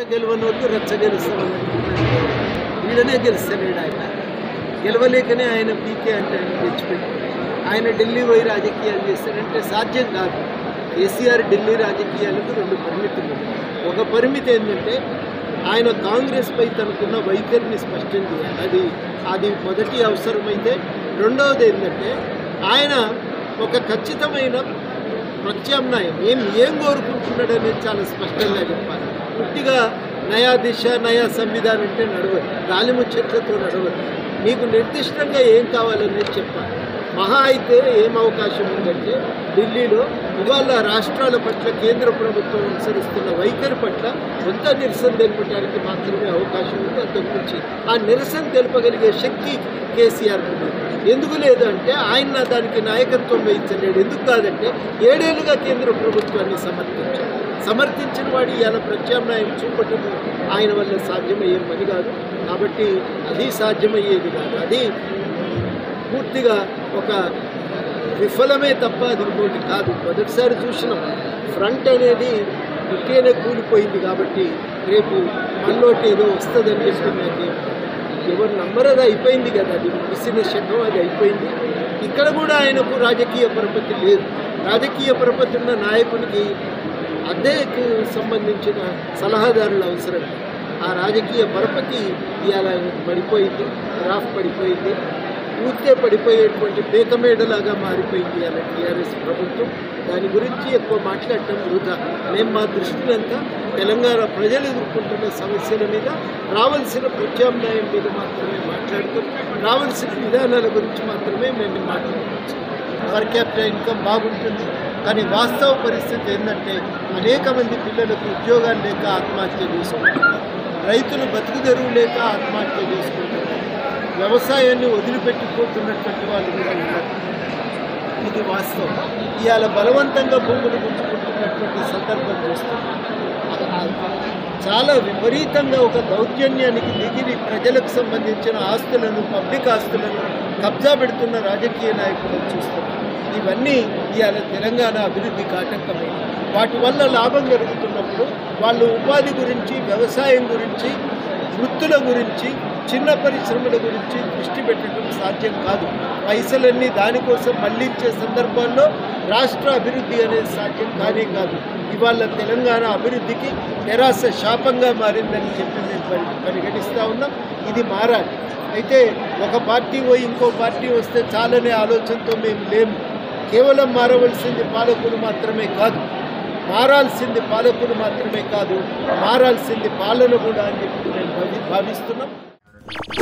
గెలవని వాళ్ళు రచ్చ గెలుస్తామని వీడనే గెలుస్తలేడు ఆయన గెలవలేకనే ఆయన పీకే అంటే ఆయన తెచ్చిపెట్టాడు ఆయన ఢిల్లీ పోయి రాజకీయాలు చేస్తాడంటే సాధ్యం కాదు కేసీఆర్ ఢిల్లీ రాజకీయాలకు రెండు పరిమితులు ఉన్నాయి. ఒక పరిమితి ఏంటంటే ఆయన కాంగ్రెస్పై తనకున్న వైఖరిని స్పష్టం చేయాలి అది అది మొదటి అవసరమైతే రెండవది ఏంటంటే ఆయన ఒక ఖచ్చితమైన ప్రత్యామ్నాయం ఏం ఏం కోరుకుంటున్నాడు అనేది చాలా స్పష్టంగా చెప్పాలి పుట్టిగా నయా దిశ నయా సంవిధానం అంటే నడవదు గాలి ముచ్చట్లతో నడవదు మీకు నిర్దిష్టంగా ఏం కావాలనేది చెప్పాలి మహా అయితే ఏం అవకాశం ఉందంటే ఢిల్లీలో ఇవాళ రాష్ట్రాల పట్ల కేంద్ర ప్రభుత్వం అనుసరిస్తున్న వైఖరి పట్ల కొంత నిరసన తెలపడానికి మాత్రమే అవకాశం ఉంది అంతకుమించి ఆ నిరసన తెలపగలిగే శక్తి కేసీఆర్ ఉంది ఎందుకు లేదు అంటే ఆయన దానికి నాయకత్వం వహించలేడు ఎందుకు కాదంటే ఏడేళ్లుగా కేంద్ర ప్రభుత్వాన్ని సమర్థించాడు సమర్థించిన వాడు ఇవాళ ప్రత్యామ్నాయం చూపటం ఆయన వల్ల సాధ్యమయ్యే పని కాదు కాబట్టి అది సాధ్యమయ్యేది కాదు అది పూర్తిగా ఒక విఫలమే తప్ప అది ఇంకోటి కాదు మొదటిసారి చూసినాం ఫ్రంట్ అనేది ఉట్టిగానే కూలిపోయింది కాబట్టి రేపు మనలోటి ఏదో వస్తుందని చెప్పి నాకు ఎవరు నమ్మరది అయిపోయింది కదా అది ముగిసిన శకం అది అయిపోయింది ఇక్కడ కూడా ఆయనకు రాజకీయ పరపతి లేదు రాజకీయ పరపతి ఉన్న నాయకునికి అద్దెకు సంబంధించిన సలహాదారులు అవసరం ఆ రాజకీయ పరపతి ఇవాళ ఆయనకు పడిపోయింది రాఫ్ పడిపోయింది పూర్తే పడిపోయేటువంటి పేకమేడలాగా మారిపోయింది అలా టీఆర్ఎస్ ప్రభుత్వం దాని గురించి ఎక్కువ మాట్లాడటం వృధా మేము మా దృష్టినంతా తెలంగాణ ప్రజలు ఎదుర్కొంటున్న సమస్యల మీద రావాల్సిన ప్రత్యామ్నాయం మీద మాత్రమే మాట్లాడుతాం రావాల్సిన విధానాల గురించి మాత్రమే మేము మాట్లాడవచ్చు పర్ క్యాపిటల్ ఇన్కమ్ బాగుంటుంది కానీ వాస్తవ పరిస్థితి ఏంటంటే అనేక మంది పిల్లలకు ఉద్యోగాలు లేక ఆత్మహత్య చేసుకుంటున్నారు రైతులు బతుకు తెరువు లేక ఆత్మహత్య చేసుకుంటున్నారు వ్యవసాయాన్ని వదిలిపెట్టిపోతున్నటువంటి వాళ్ళు కూడా ఉన్నారు ఇది వాస్తవం ఇవాళ బలవంతంగా భూములు గుంజుకుంటున్నటువంటి సందర్భం చూస్తున్నాం చాలా విపరీతంగా ఒక దౌర్జన్యానికి దిగిరి ప్రజలకు సంబంధించిన ఆస్తులను పబ్లిక్ ఆస్తులను కబ్జా పెడుతున్న రాజకీయ నాయకులను చూస్తున్నాం ఇవన్నీ ఇవాళ తెలంగాణ అభివృద్ధికి ఆటంకమైంది వాటి వల్ల లాభం జరుగుతున్నప్పుడు వాళ్ళు ఉపాధి గురించి వ్యవసాయం గురించి వృత్తుల గురించి చిన్న పరిశ్రమల గురించి దృష్టి పెట్టడం సాధ్యం కాదు పైసలన్నీ దానికోసం మళ్లించే సందర్భాల్లో రాష్ట్ర అభివృద్ధి అనేది సాధ్యం కానే కాదు ఇవాళ తెలంగాణ అభివృద్ధికి నిరాశ శాపంగా మారిందని చెప్పి మేము పరి- పరిగణిస్తూ ఉన్నాం ఇది మారాలి అయితే ఒక పార్టీ పోయి ఇంకో పార్టీ వస్తే చాలనే ఆలోచనతో మేము లేము కేవలం మారవలసింది పాలకులు మాత్రమే కాదు మారాల్సింది పాలకులు మాత్రమే కాదు మారాల్సింది పాలన కూడా అని చెప్పి మేము భావి- భావిస్తున్నాం